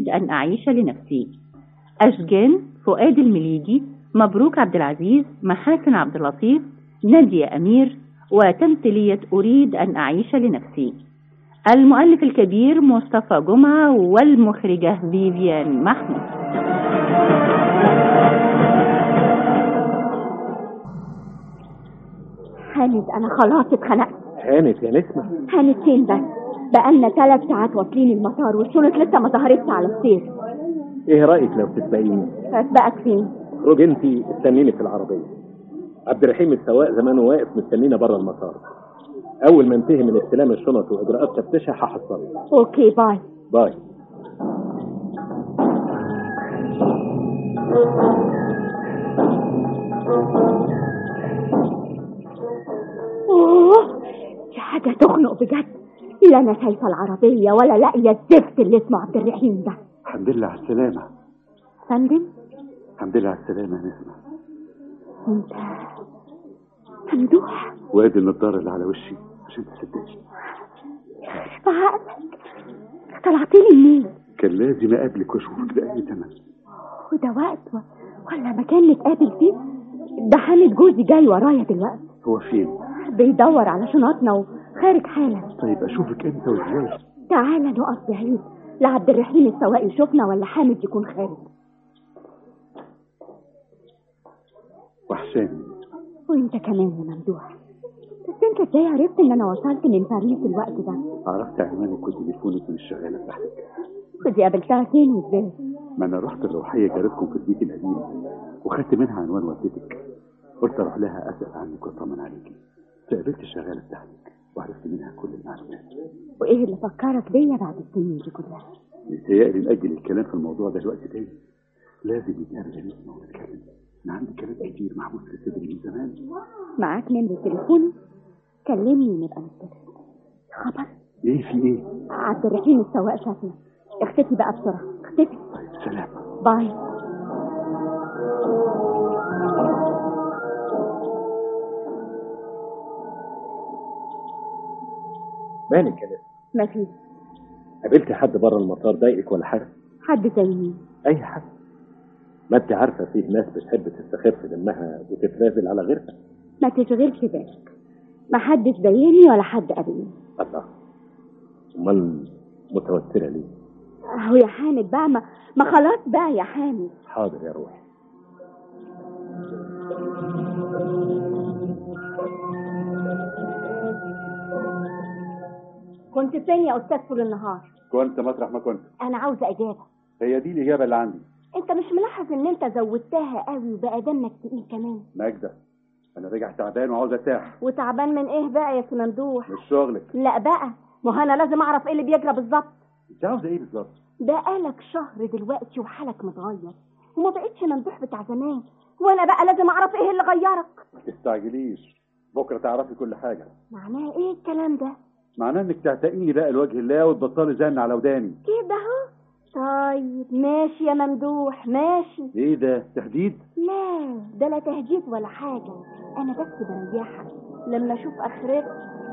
أريد أن أعيش لنفسي أشجان فؤاد المليجي مبروك عبد العزيز محاسن عبد اللطيف نادية أمير وتمثيلية أريد أن أعيش لنفسي المؤلف الكبير مصطفى جمعة والمخرجة فيفيان محمود هانت انا خلاص اتخنقت هانت يا نسمة هانت فين بس بقالنا ثلاث ساعات واصلين المطار والشنط لسه ما ظهرتش على السير ايه رأيك لو تسبقيني اسبقك فين اخرج انت استنيني في العربية عبد الرحيم السواق زمانه واقف مستنينا بره المطار اول ما انتهي من استلام الشنط واجراءات تفتيشها هحصلك اوكي باي باي اوه دي حاجة تخنق بجد لا انا شايفة العربية ولا لاقية الزفت اللي اسمه عبد الرحيم ده الحمد لله على السلامة فندم الحمد لله على السلامة يا نسمة انت ممدوح وادي النضارة اللي على وشي عشان تصدقي بعقلك طلعتيلي منين كان لازم اقابلك واشوفك بأي تمن وده وقت و... ولا مكان نتقابل فيه ده حامد جوزي جاي ورايا دلوقتي هو فين؟ بيدور على شنطنا وخارج حالا طيب اشوفك امتى وازاي؟ تعالى نقف بعيد لا عبد الرحيم السواق يشوفنا ولا حامد يكون خارج وحشاني وانت كمان يا ممدوح بس انت ازاي عرفت ان انا وصلت من باريس الوقت ده عرفت عنوانك وتليفونك من الشغالة بتاعتك ودي قابلتها فين وازاي ما انا رحت الروحية جارتكم في البيت القديم وخدت منها عنوان والدتك قلت اروح لها اسال عنك واطمن عليكي فقابلت الشغالة بتاعتك وعرفت منها كل المعلومات وايه اللي فكرك بيا بعد السنين دي كلها متهيألي نأجل الكلام في الموضوع ده لوقت تاني لازم نتقابل يا نسمة ونتكلم انا عندي كلام كتير محبوس في صدري من زمان معاك نمرة تليفوني كلمني ونبقى نتفق خبر ايه في ايه؟ عبد الرحيم السواق شافنا اختفي بقى بسرعة اختفي طيب سلام باي مالك يا نسمة مفيش قابلتي حد بره المطار ضايقك ولا حاجة حد زي مين اي حد ما انت عارفة فيه ناس بتحب تستخف دمها وتتنازل على غيرها ما تشغلش بالك ما حدش ضايقني ولا حد قابلني الله امال متوترة ليه اهو يا حامد بقى ما, ما خلاص بقى يا حامد حاضر يا روحي كنت فين يا استاذ طول النهار كنت مطرح ما كنت انا عاوزه اجابه هي دي الإجابة اللي عندي انت مش ملاحظ ان انت زودتها قوي وبقى دمك تقيل كمان ماجدة أنا راجع تعبان وعاوز أرتاح وتعبان من ايه بقى يا سي ممدوح مش شغلك لا بقى ما هو انا لازم اعرف ايه اللي بيجرى بالظبط أنت عاوزة إيه بالظبط؟ بقالك شهر دلوقتي وحالك متغير وما بقتش ممدوح بتاع زمان وانا بقى لازم اعرف ايه اللي غيرك ما تستعجليش بكرة تعرفي كل حاجة معناه ايه الكلام ده معناه إنك تعتقيني بقى لوجه الله وتبطلي زن على وداني كده اهو طيب ماشي يا ممدوح ماشي إيه ده؟ تهديد؟ لا ده لا تهديد ولا حاجة أنا بس بريحك لما أشوف آخرتك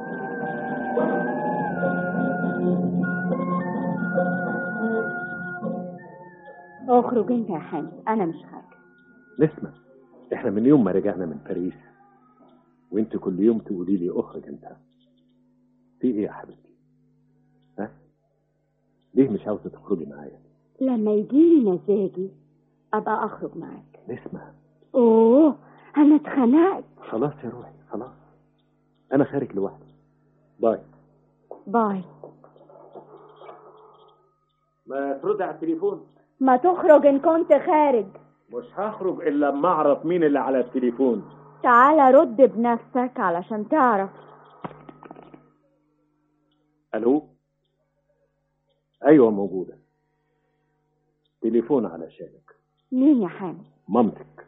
اخرج انت يا حامد انا مش خارجه نسمة احنا من يوم ما رجعنا من باريس وانت كل يوم تقولي لي اخرج انت في ايه يا حبيبتي ها ليه مش عاوزة تخرجي معايا لما يجيلي مزاجي ابقى اخرج معاك نسمة اوه انا اتخنقت خلاص يا روحي خلاص انا خارج لوحدي باي باي ما تردي على التليفون ما تخرج ان كنت خارج مش هخرج الا لما اعرف مين اللي على التليفون تعالى رد بنفسك علشان تعرف الو ايوه موجودة تليفون علشانك مين يا حامد مامتك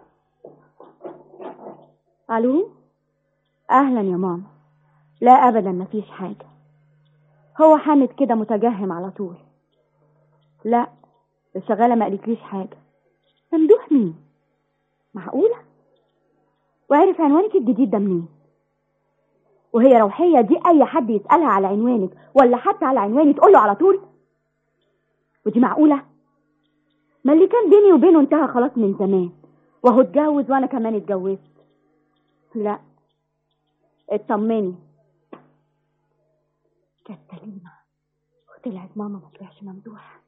الو اهلا يا ماما لا ابدا مفيش حاجه هو حامد كده متجهم على طول لا الشغاله ما قالتليش حاجه ممدوح مين معقوله وعرف عنوانك الجديد ده منين وهي روحيه دي اي حد يسالها على عنوانك ولا حتى على عنواني تقول له على طول ودي معقولة ما اللي كان بيني وبينه انتهى خلاص من زمان وهو اتجوز وانا كمان اتجوزت لا اطمني كانت سليمة وطلعت ماما ما طلعش ممدوح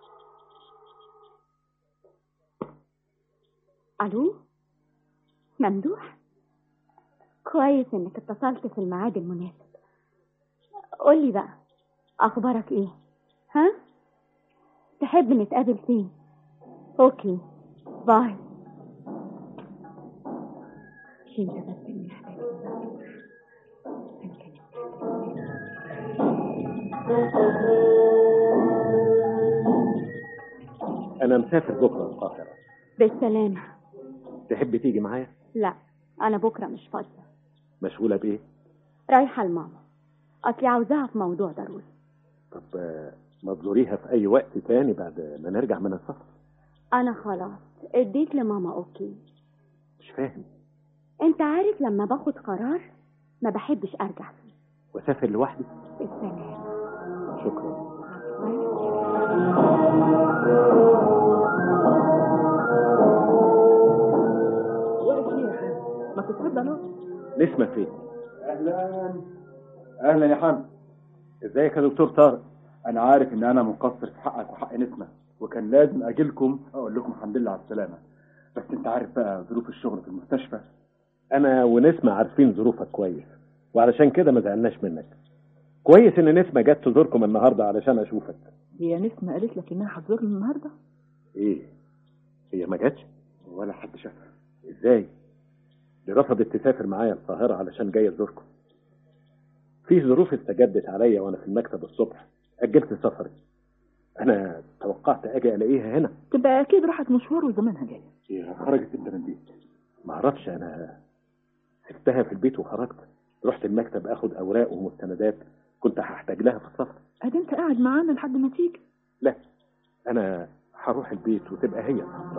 الو ممدوح كويس انك اتصلت في الميعاد المناسب قولي بقى اخبارك ايه ها تحب نتقابل فين اوكي باي انت بس اللي محتاج انا مسافر بكره القاهره بالسلامة تحب تيجي معايا لا انا بكرة مش فاضية مشغوله بايه رايحة لماما اصلي عاوزاها في موضوع ضروري طب آه، ما تزوريها في اي وقت تاني بعد ما نرجع من السفر انا خلاص اديت لماما اوكي مش فاهم انت عارف لما باخد قرار ما بحبش ارجع فيه واسافر لوحدي بالسلامة شكرا ما تتفضل اهو نسمة فين اهلا اهلا يا حمد ازيك يا دكتور طارق انا عارف ان انا مقصر في حقك وحق نسمة وكان لازم اجيلكم اقول لكم الحمد لله على السلامة بس انت عارف بقى ظروف الشغل في المستشفى انا ونسمة عارفين ظروفك كويس وعلشان كده ما زعلناش منك كويس ان نسمة جت تزوركم النهارده علشان اشوفك هي نسمة قالت لك انها هتزورني النهارده ايه هي ما جاتش ولا حد شافها ازاي دي رفضت تسافر معايا القاهرة علشان جاية تزوركم في ظروف استجدت عليا وانا في المكتب الصبح اجلت سفري انا توقعت اجي الاقيها هنا تبقى اكيد راحت مشوار وزمانها جايه هي خرجت انت من البيت ما اعرفش انا سبتها في البيت وخرجت رحت المكتب اخد اوراق ومستندات كنت هحتاج لها في السفر ادي انت قاعد معانا لحد ما تيجي لا انا هروح البيت وتبقى هي السفرة.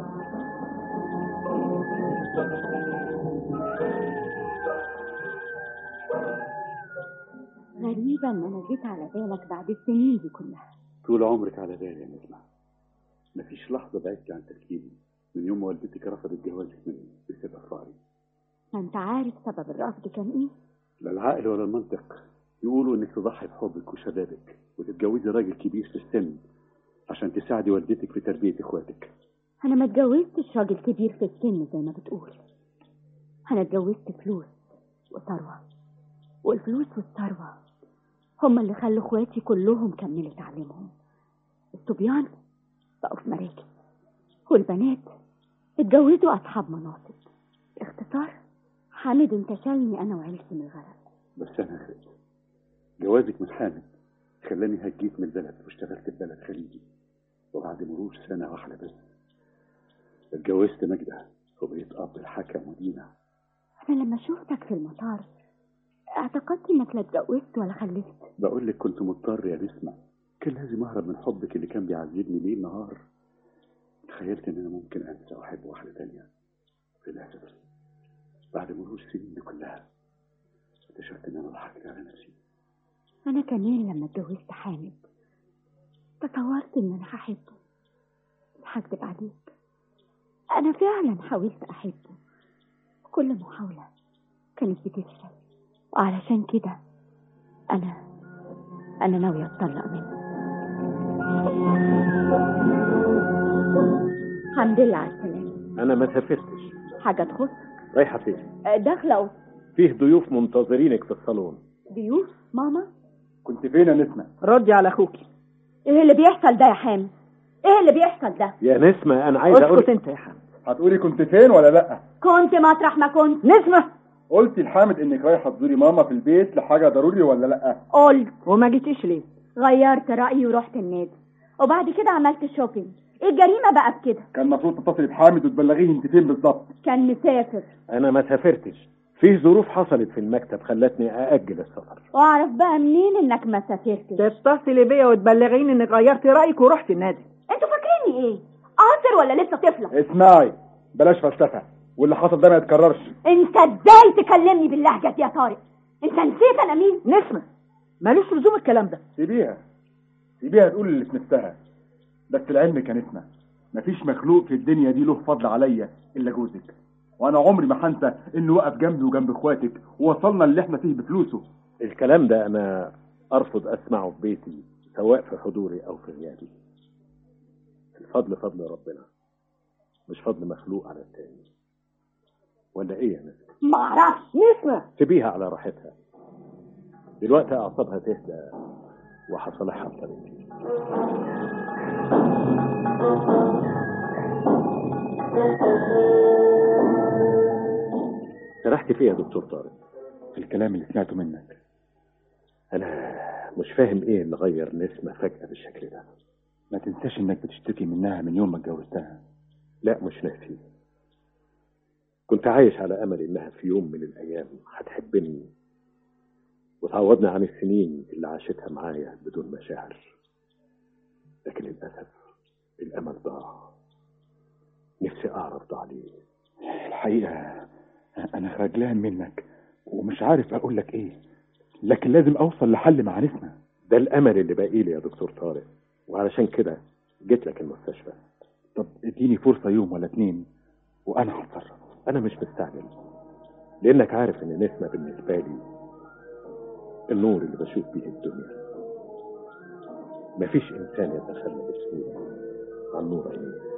غريبة ان انا جيت على بالك بعد السنين دي كلها طول عمرك على بالي يا نسمة مفيش لحظة بعدت عن تفكيري من يوم ما والدتك رفضت جوازك مني بسبب فقري ما انت عارف سبب الرفض كان ايه لا العقل ولا المنطق يقولوا انك تضحي بحبك وشبابك وتتجوزي راجل كبير في السن عشان تساعدي والدتك في تربية اخواتك انا ما اتجوزتش راجل كبير في السن زي ما بتقول انا اتجوزت فلوس وثروة والفلوس والثروة هما اللي خلوا اخواتي كلهم كملوا تعليمهم الصبيان بقوا في مراكز والبنات اتجوزوا اصحاب مناصب باختصار حامد انتشلني انا وعيلتي من الغرق بس انا خير جوازك من حامد خلاني هجيت من البلد واشتغلت في بلد خليجي وبعد مرور سنة واحدة بس اتجوزت مجدة وبقيت أب الحكم ودينا انا لما شفتك في المطار اعتقدت انك لا اتجوزت ولا خلفت بقول لك كنت مضطر يا نسمة كان لازم أهرب من حبك اللي كان بيعذبني ليل نهار تخيلت إن أنا ممكن أنسى وأحب واحدة تانية للأسف بعد مرور السنين دي كلها اكتشفت إن أنا ضحكت على نفسي انا كمان لما اتجوزت حامد تصورت ان انا هحبه هكدب عليك انا فعلا حاولت احبه كل محاولة كانت بتفشل وعلشان كده انا انا ناوية اتطلق منه الحمد لله على السلامة انا ما سافرتش حاجة تخص رايحة فين داخلة فيه ضيوف منتظرينك في الصالون ضيوف ماما كنت فين يا نسمة ردي على اخوكي ايه اللي بيحصل ده يا حامد ايه اللي بيحصل ده يا نسمة انا عايز اسكت اقول انت يا حامد هتقولي كنت فين ولا لا كنت مطرح ما كنت نسمة قلتي لحامد انك رايحة تزوري ماما في البيت لحاجة ضروري ولا لا قلت وما جيتيش ليه غيرت رأيي ورحت النادي وبعد كده عملت شوبينج ايه الجريمة بقى في كده كان المفروض تتصلي بحامد وتبلغيه انت فين بالظبط كان مسافر انا ما سافرتش فيه ظروف حصلت في المكتب خلتني ااجل السفر واعرف بقى منين انك ما سافرتش تتصلي بيا وتبلغيني انك غيرتي رايك ورحت النادي انتوا فاكريني ايه قاصر ولا لسه طفلة اسمعي بلاش فلسفة واللي حصل ده ما يتكررش انت ازاي تكلمني باللهجة دي يا طارق انت نسيت انا مين نسمة مالوش لزوم الكلام ده سيبيها سيبيها تقول اللي في نفسها بس العلم كان اسمه مفيش مخلوق في الدنيا دي له فضل عليا الا جوزك وانا عمري ما هنسى انه وقف جنبي وجنب اخواتك ووصلنا اللي احنا فيه بفلوسه الكلام ده انا ارفض اسمعه في بيتي سواء في حضوري او في غيابي الفضل فضل ربنا مش فضل مخلوق على التاني ولا ايه يا نسمة ما اعرفش نسمة سيبيها على راحتها دلوقتي اعصابها تهدى وهصالحها بطريقتي سرحت فيه يا دكتور طارق الكلام اللي سمعته منك انا مش فاهم ايه اللي غير نسمة فجأة بالشكل ده ما تنساش انك بتشتكي منها من يوم ما اتجوزتها لا مش ناسي كنت عايش على امل انها في يوم من الايام هتحبني وتعوضني عن السنين اللي عاشتها معايا بدون مشاعر لكن للاسف الامل ضاع نفسي اعرف ضاع ليه الحقيقة انا خجلان منك ومش عارف اقول لك ايه لكن لازم اوصل لحل مع نسمة ده الامل اللي باقي لي يا دكتور طارق وعلشان كده جيت لك المستشفى طب اديني فرصة يوم ولا اتنين وانا هتصرف انا مش مستعجل لانك عارف ان نسمة بالنسبة لي النور اللي بشوف بيه الدنيا مفيش انسان يتخلى بسهولة عن نور عينيه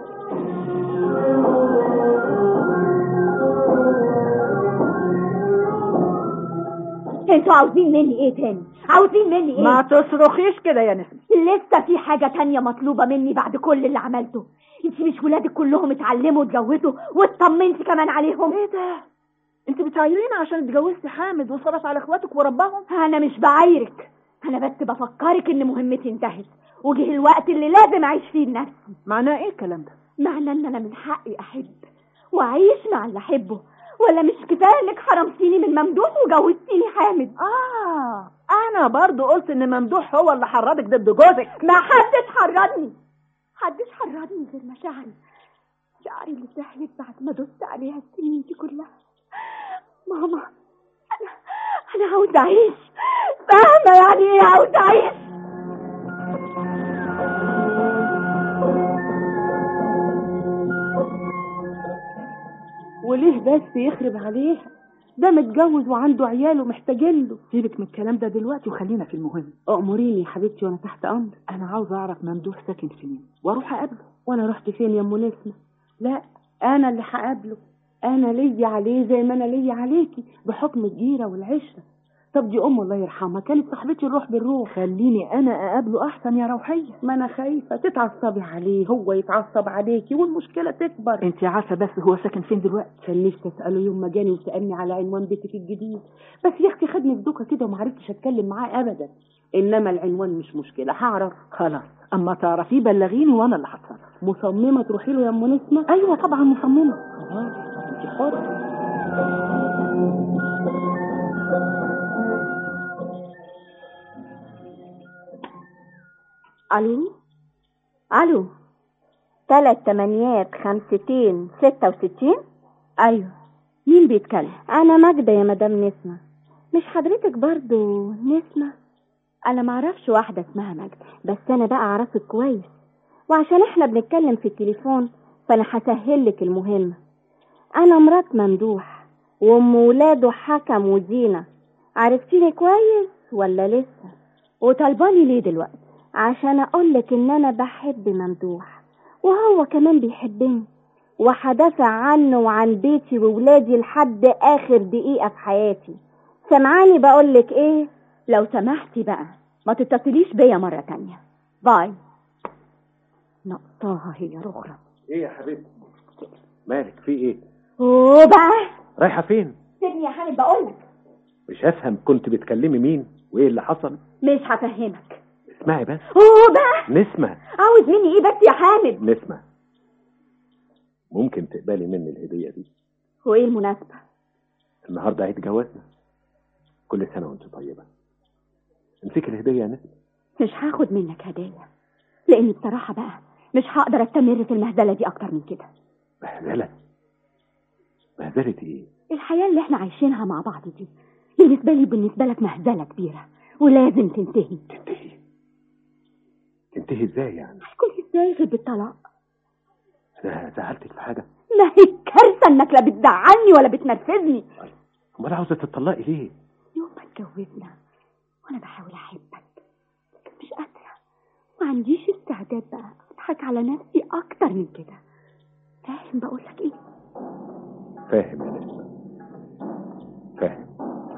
انتوا عاوزين مني ايه تاني عاوزين مني ايه ما تصرخيش كده يا نسمة لسه في حاجة تانية مطلوبة مني بعد كل اللي عملته انت مش ولادك كلهم اتعلموا واتجوزوا واطمنتي كمان عليهم ايه ده انت بتعيرين عشان اتجوزتي حامد وصرف على اخواتك ورباهم انا مش بعايرك انا بس بفكرك ان مهمتي انتهت وجه الوقت اللي لازم اعيش فيه لنفسي معناه ايه الكلام ده معنى ان انا من حقي احب واعيش مع اللي احبه ولا مش كفايه انك حرمتيني من ممدوح وجوزتيني حامد اه انا برضو قلت ان ممدوح هو اللي حرضك ضد جوزك ما حدش حرضني حدش حرضني غير مشاعري مشاعري اللي سهلت بعد ما دست عليها السنين دي كلها ماما انا انا عاوز اعيش فاهمه يعني ايه عاوز اعيش وليه بس يخرب عليها ده متجوز وعنده عيال ومحتاجين له سيبك من الكلام ده دلوقتي وخلينا في المهم اموريني يا حبيبتي وانا تحت امر انا عاوز اعرف ممدوح ساكن فين واروح اقابله وانا رحت فين يا ام نسمه لا انا اللي هقابله انا ليا عليه زي ما انا ليا عليكي بحكم الجيره والعشره طب دي ام الله يرحمها كانت صاحبتي الروح بالروح خليني انا اقابله احسن يا روحيه ما انا خايفه تتعصبي عليه هو يتعصب عليكي والمشكله تكبر انت عارفه بس هو ساكن فين دلوقتي كان نفسي اساله يوم ما جاني وسالني على عنوان بيتي في الجديد بس يا اختي خدني في دوكه كده وما عرفتش اتكلم معاه ابدا انما العنوان مش مشكله هعرف خلاص اما تعرفيه بلغيني وانا اللي هتصرف مصممه تروحي له يا ام نسمه ايوه طبعا مصممه خلاص انت حره الو الو تلات تمانيات خمستين ستة وستين ايوه مين بيتكلم انا ماجدة يا مدام نسمة مش حضرتك برضو نسمة انا معرفش واحدة اسمها ماجدة بس انا بقى اعرفك كويس وعشان احنا بنتكلم في التليفون فانا هسهلك المهمة انا مرات ممدوح وام ولاده حكم وزينة عرفتيني كويس ولا لسه وطلباني ليه دلوقتي عشان اقولك ان انا بحب ممدوح وهو كمان بيحبني وهدافع عنه وعن بيتي وولادي لحد اخر دقيقة في حياتي سمعاني بقولك ايه لو سمحتي بقى ما تتصليش بيا مرة تانية باي نقطاها هي رخرة ايه يا حبيبتي مالك في ايه وبقى رايحه فين سيبني يا حامد بقولك مش هفهم كنت بتكلمي مين وايه اللي حصل مش هفهمك اسمعي بس وبقى نسمة عاوز مني ايه بس يا حامد نسمة ممكن تقبلي مني الهدية دي وايه المناسبة النهاردة عيد جوازنا كل سنة وانت طيبة امسكي الهدية يا نسمة مش هاخد منك هدايا لان بصراحة بقى مش هقدر استمر في المهزلة دي اكتر من كده مهزلة مهزلة ايه الحياة اللي احنا عايشينها مع بعض دي بالنسبة لي بالنسبة لك مهزلة كبيرة ولازم تنتهي تنتهي تنتهي ازاي يعني هيكون ازاي غير بالطلاق انا زعلتك في حاجه ما هي الكارثه انك لا بتزعلني ولا بتنرفزني امال عاوزه تطلقي ليه يوم ما اتجوزنا وانا بحاول احبك لكن مش قادره ما عنديش استعداد بقى اضحك على نفسي اكتر من كده فاهم بقول لك ايه فاهم يا نسمة فاهم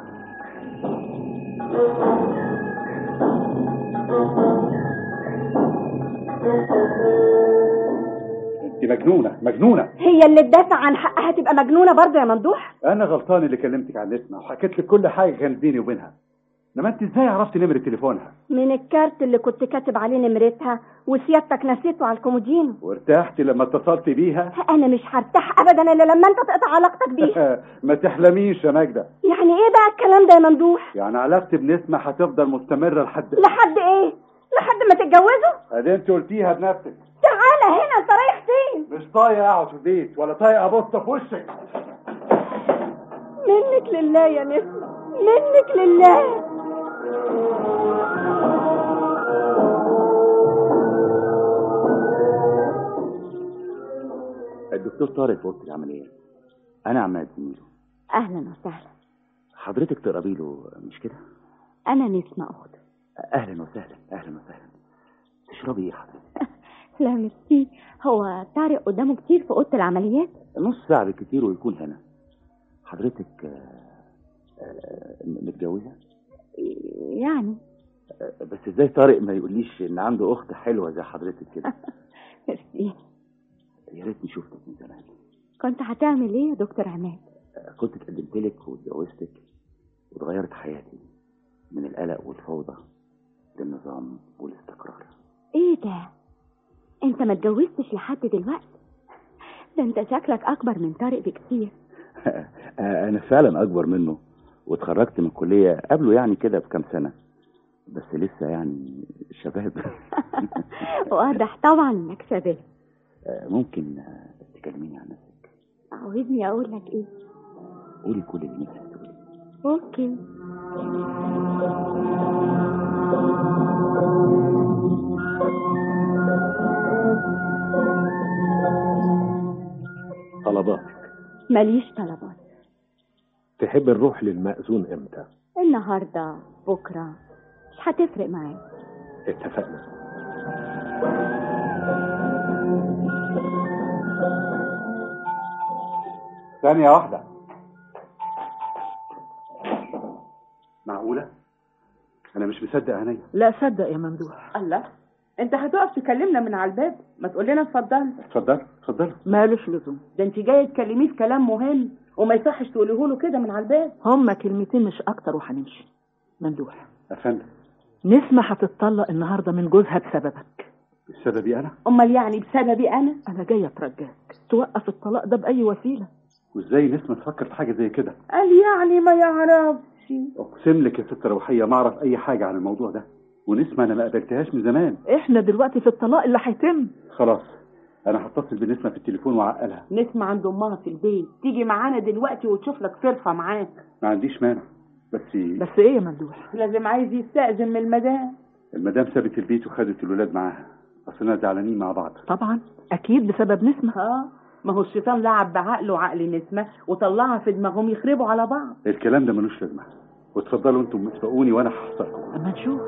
انت مجنونه مجنونه هي اللي تدافع عن حقها تبقى مجنونه برضه يا ممدوح انا غلطان اللي كلمتك عن نسمه وحكيت لك كل حاجه كانت بيني وبينها انما انت ازاي عرفت نمره تليفونها من الكارت اللي كنت كاتب عليه نمرتها وسيادتك نسيته على الكومودينو وارتحت لما اتصلت بيها انا مش هرتاح ابدا الا لما انت تقطع علاقتك بيها ما تحلميش يا ماجده يعني ايه بقى الكلام ده يا ممدوح يعني علاقتي بنسمه هتفضل مستمره لحد لحد ايه لحد ما تتجوزوا ادي انت قلتيها بنفسك تعالى هنا انت رايح فين مش طايق اقعد في البيت ولا طايق ابص في وشك منك لله يا نسمة منك لله الدكتور طارق في اوضه العمليات انا عماد زميله اهلا وسهلا حضرتك تقربي له مش كده انا نسمة اخته اهلا وسهلا اهلا وسهلا تشربي ايه حضرتك لا ميرسي هو طارق قدامه كتير في اوضه العمليات نص ساعه بالكتير ويكون هنا حضرتك آه، آه، متجوزه يعني آه، بس ازاي طارق ما يقوليش ان عنده اخت حلوه زي حضرتك كده ميرسي يا ريتني شفتك من زمان كنت هتعمل ايه يا دكتور عماد آه، كنت اتقدمت لك واتجوزتك واتغيرت حياتي من القلق والفوضى للنظام والاستقرار ايه ده انت ما اتجوزتش لحد دلوقتي ده انت شكلك اكبر من طارق بكتير انا فعلا اكبر منه واتخرجت من الكليه قبله يعني كده بكام سنه بس لسه يعني شباب واضح طبعا انك شباب آه، ممكن آه، تكلميني عن نفسك عاوزني اقول لك ايه قولي كل اللي نفسك تقولي اوكي طلباتك ماليش طلبات تحب نروح للمأذون امتى النهارده بكره مش هتفرق معايا اتفقنا ثانيه واحده معقوله انا مش مصدق عينيا لا صدق يا ممدوح الله انت هتقف تكلمنا من على الباب ما تقول لنا اتفضل اتفضل اتفضل مالوش لزوم ده انت جايه تكلميه في كلام مهم وما يصحش تقوليه له كده من على الباب هما كلمتين مش اكتر وهنمشي ممدوح يا فندم نسمة هتتطلق النهارده من جوزها بسببك بسببي انا امال يعني بسببي انا انا جايه اترجاك توقف الطلاق ده باي وسيله وازاي نسمه تفكر في حاجه زي كده قال يعني ما يعرفش اقسم لك يا ست روحيه ما اعرف اي حاجه عن الموضوع ده ونسمه انا ما قابلتهاش من زمان احنا دلوقتي في الطلاق اللي هيتم خلاص انا هتصل بنسمه في التليفون واعقلها نسمة عند امها في البيت تيجي معانا دلوقتي وتشوف لك صرفه معاك ما عنديش مانع بس بس ايه يا ممدوح لازم عايز يستأذن من المدام المدام سابت البيت وخدت الولاد معاها اصلنا زعلانين مع بعض طبعا اكيد بسبب نسمة اه ما هو الشيطان لعب بعقله وعقل نسمة وطلعها في دماغهم يخربوا على بعض الكلام ده ملوش لازمه واتفضلوا انتم مسبقوني وانا هحصلكم اما نشوف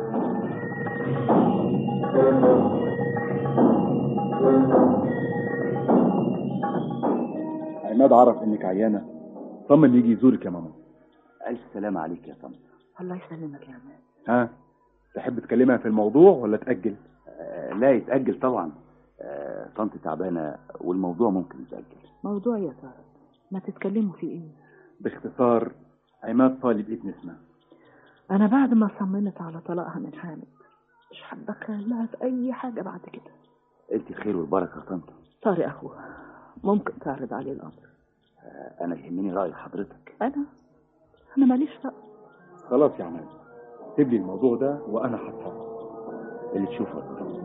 عماد عرف انك عيانه طمن يجي يزورك يا ماما الف سلامه عليك يا طنط الله يسلمك يا عماد ها تحب تكلمها في الموضوع ولا تأجل آه، لا يتاجل طبعا آه، طنط تعبانه والموضوع ممكن يتاجل موضوع يا طارق ما تتكلموا فيه ايه باختصار عماد طالب ايد نسمه انا بعد ما صممت على طلاقها من حامد مش هتدخل لها في اي حاجه بعد كده انت الخير والبركه يا طنط طارق اخوها ممكن تعرض عليه الامر آه، انا يهمني راي حضرتك انا انا ماليش رأي خلاص يا عماد سيب لي الموضوع ده وانا هتصرف اللي تشوفه يا طنط.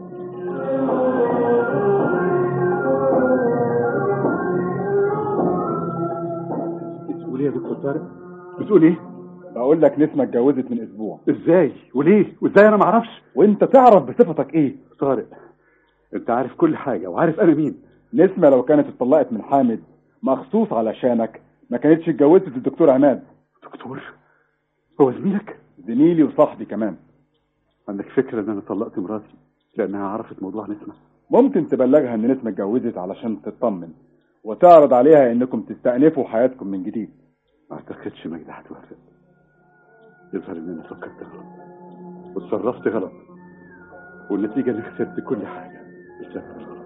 بتقول ايه يا دكتور طارق بتقول ايه بقول لك نسمة اتجوزت من اسبوع ازاي وليه وازاي انا ما اعرفش وانت تعرف بصفتك ايه طارق انت عارف كل حاجه وعارف انا مين نسمة لو كانت اتطلقت من حامد مخصوص علشانك ما كانتش اتجوزت الدكتور عماد دكتور هو زميلك زميلي وصاحبي كمان عندك فكره ان انا طلقت مراتي لانها عرفت موضوع نسمه ممكن تبلغها ان نسمة اتجوزت علشان تطمن وتعرض عليها انكم تستأنفوا حياتكم من جديد ما اعتقدش مجدة هتوافق يظهر ان انا فكرت غلط وتصرفت غلط والنتيجة اني خسرت كل حاجة بسبب الغلط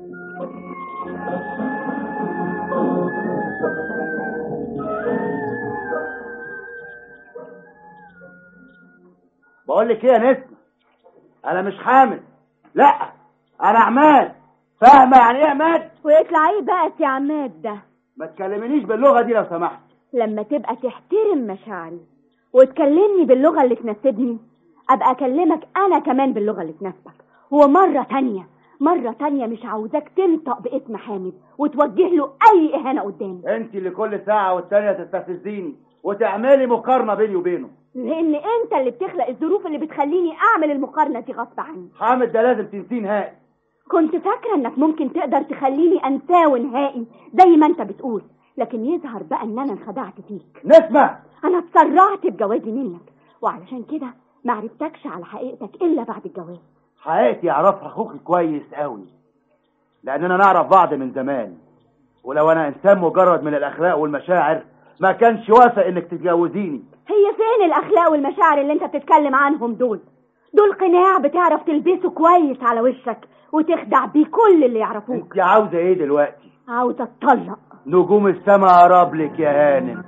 بقول لك ايه يا نسمة انا مش حامل لا انا عماد فاهمه يعني ايه عماد ويطلع ايه بقى يا عماد ده ما تكلمنيش باللغه دي لو سمحت لما تبقى تحترم مشاعري وتكلمني باللغة اللي تناسبني أبقى أكلمك أنا كمان باللغة اللي تناسبك ومرة تانية مرة تانية مش عاوزاك تنطق باسم حامد وتوجه له أي إهانة قدامي انت اللي كل ساعه والتانيه تستفزيني وتعملي مقارنه بيني وبينه لأن أنت اللي بتخلق الظروف اللي بتخليني أعمل المقارنة دي غصب عني حامد ده لازم تنسيه نهائي كنت فاكرة إنك ممكن تقدر تخليني أنساه نهائي زي ما أنت بتقول لكن يظهر بقى إن أنا انخدعت فيك نسمة أنا اتسرعت بجوازي منك وعلشان كده معرفتكش على حقيقتك إلا بعد الجواز حقيقتي يعرفها اخوك كويس قوي لاننا نعرف بعض من زمان ولو انا انسان مجرد من الاخلاق والمشاعر ما كانش وافق انك تتجوزيني هي فين الأخلاق والمشاعر اللي أنت بتتكلم عنهم دول دول قناع بتعرف تلبسه كويس على وشك وتخدع بيه كل اللي يعرفوك انت عاوزه ايه دلوقتي عاوزة اتطلق نجوم السما قرب لك يا هانم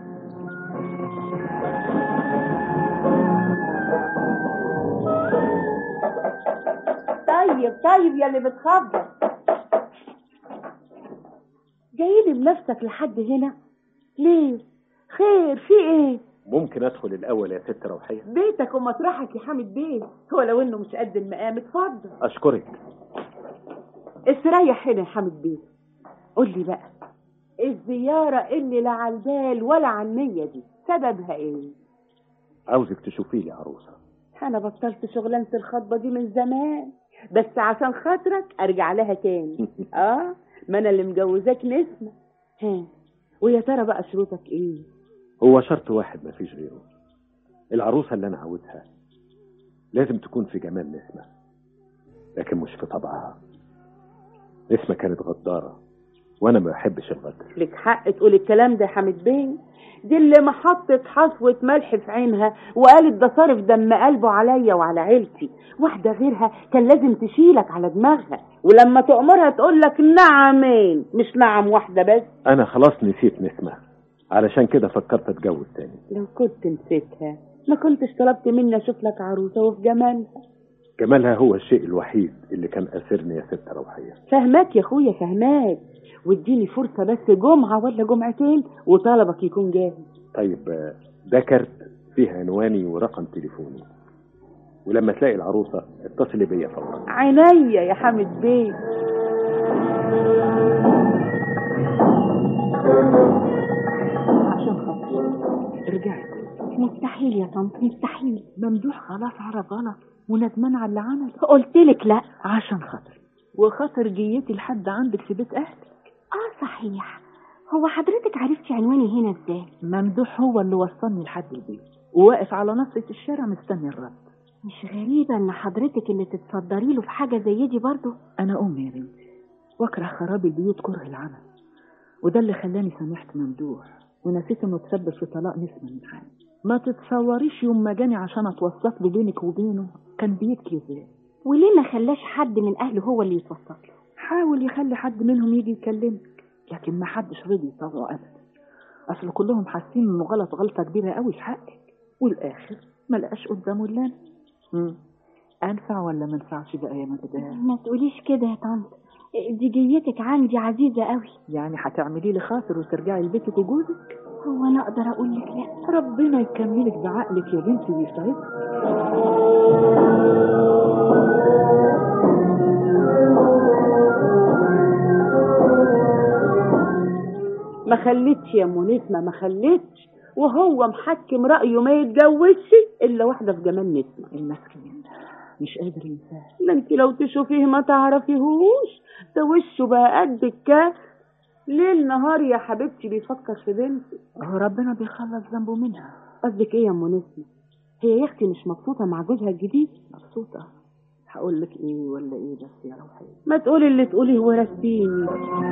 طيب طيب يا اللي بتخبط جاي لي بنفسك لحد هنا ليه خير في ايه ممكن ادخل الاول يا ست روحيه بيتك ومطرحك يا حامد بيه هو لو انه مش قد المقام اتفضل اشكرك استريح هنا يا حامد بيه قول لي بقى الزيارة اللي لا على البال ولا على النية دي سببها ايه عاوزك تشوفي لي عروسه انا بطلت شغلانة الخطبة دي من زمان بس عشان خاطرك ارجع لها تاني اه ما انا اللي مجوزاك نسمة ها ويا ترى بقى شروطك ايه هو شرط واحد مفيش غيره العروسه اللي انا عاوزها لازم تكون في جمال نسمه لكن مش في طبعها نسمه كانت غداره وانا ما بحبش الغدر لك حق تقول الكلام ده يا حامد بيه دي اللي ما حطت حصوة ملح في عينها وقالت ده صارف دم قلبه عليا وعلى عيلتي واحدة غيرها كان لازم تشيلك على دماغها ولما تأمرها تقول لك نعمين مش نعم واحدة بس انا خلاص نسيت نسمه علشان كده فكرت اتجوز تاني لو كنت نسيتها ما كنتش طلبت مني اشوف لك عروسة وفي جمالها جمالها هو الشيء الوحيد اللي كان اسرني يا ست روحيه فهماك يا اخويا فهماك واديني فرصة بس جمعة ولا جمعتين وطلبك يكون جاهز طيب آه، ده كارت فيه عنواني ورقم تليفوني ولما تلاقي العروسه اتصلي بيا فورا عينيا يا حامد بيه عشان خاطر ارجعي مستحيل يا طنط مستحيل ممدوح خلاص عرف غلط وندمان على اللي عمله قلت لك لا عشان خاطر وخاطر جيتي لحد عندك في بيت اهلك اه صحيح هو حضرتك عرفتي عنواني هنا ازاي ممدوح هو اللي وصلني لحد البيت وواقف على نصة الشارع مستني الرد مش غريبة ان حضرتك اللي تتصدري له في حاجة زي دي برضه انا امي يا بنتي واكره خراب البيوت كره العمل وده اللي خلاني سامحت ممدوح ونسيت انه تسبب في طلاق نسمة من حالي ما تتصوريش يوم ما جاني عشان اتوسط له بينك وبينه كان بيبكي ازاي وليه ما خلاش حد من اهله هو اللي يتوسط له حاول يخلي حد منهم يجي يكلمك لكن ما حدش رضي يطوعه ابدا اصل كلهم حاسين انه غلط غلطه كبيره قوي في حقك والاخر ما لقاش قدامه الا أنا. مم. انفع ولا ما انفعش بقى يا مجدان ما تقوليش كده يا طنط دي جيتك عندي عزيزة قوي يعني هتعملي لي خاطر وترجعي لبيتك وجوزك هو انا اقدر اقول لك لا ربنا يكملك بعقلك يا بنتي ويسعدك ما خليتش يا ام نسمه ما خليتش وهو محكم رأيه ما يتجوزش إلا واحدة في جمال نسمة المسكين مش قادر ينساه ده انت لو تشوفيه ما تعرفيهوش ده وشه بقى قد الكاف ليل نهار يا حبيبتي بيفكر في بنتي هو ربنا بيخلص ذنبه منها قصدك ايه يا ام نسمة هي يا اختي مش مبسوطة مع جوزها الجديد مبسوطة هقول لك ايه ولا ايه بس يا روحي ما تقولي اللي تقوليه ورثيني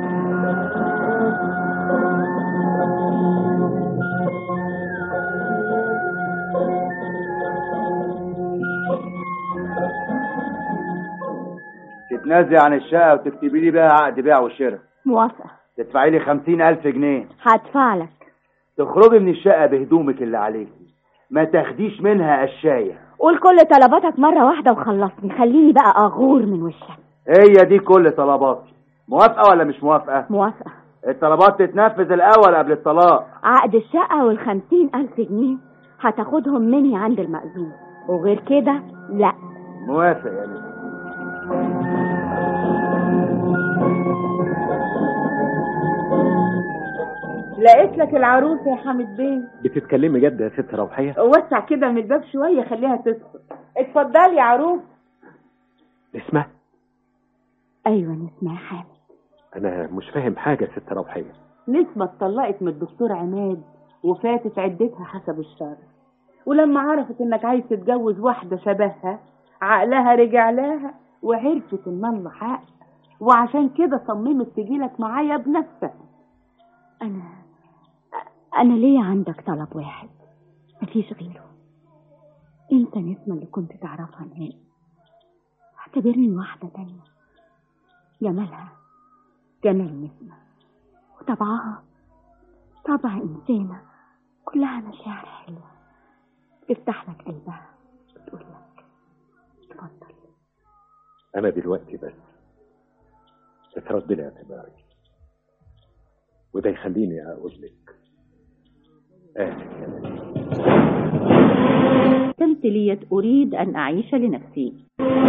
تتنازلي عن الشقة وتكتبي لي بقى عقد بيع وشراء موافقة تدفعي لي خمسين ألف جنيه هدفع لك تخرجي من الشقة بهدومك اللي عليكي ما تاخديش منها قشاية قول كل طلباتك مرة واحدة وخلصني خليني بقى أغور من وشك هي دي كل طلباتي موافقة ولا مش موافقة موافقة الطلبات تتنفذ الأول قبل الطلاق عقد الشقة والخمسين ألف جنيه هتاخدهم مني عند المأذون وغير كده لا موافق يا نسمة لقيت لك العروسة يا حامد بيه بتتكلمي جد يا ست روحية وسع كده من الباب شوية خليها تدخل اتفضلي يا عروس اسمع أيوة نسمع يا حامد انا مش فاهم حاجة يا ست روحية نسمة اتطلقت من الدكتور عماد وفاتت عدتها حسب الشرع ولما عرفت انك عايز تتجوز واحدة شبهها عقلها رجع لها وعرفت ان الله حق وعشان كده صممت تجيلك معايا بنفسها أنا أنا ليا عندك طلب واحد مفيش غيره أنت نسمة اللي كنت تعرفها نهائي اعتبرني واحدة تانية جمالها جمال نسمة وطبعها طبع إنسانة كلها مشاعر حلوة تفتح لك قلبها وتقول لك اتفضل انا دلوقتي بس اترد لي اعتباري وده يخليني اقول لك اسف يا نسمة تمثيلية أريد أن أعيش لنفسي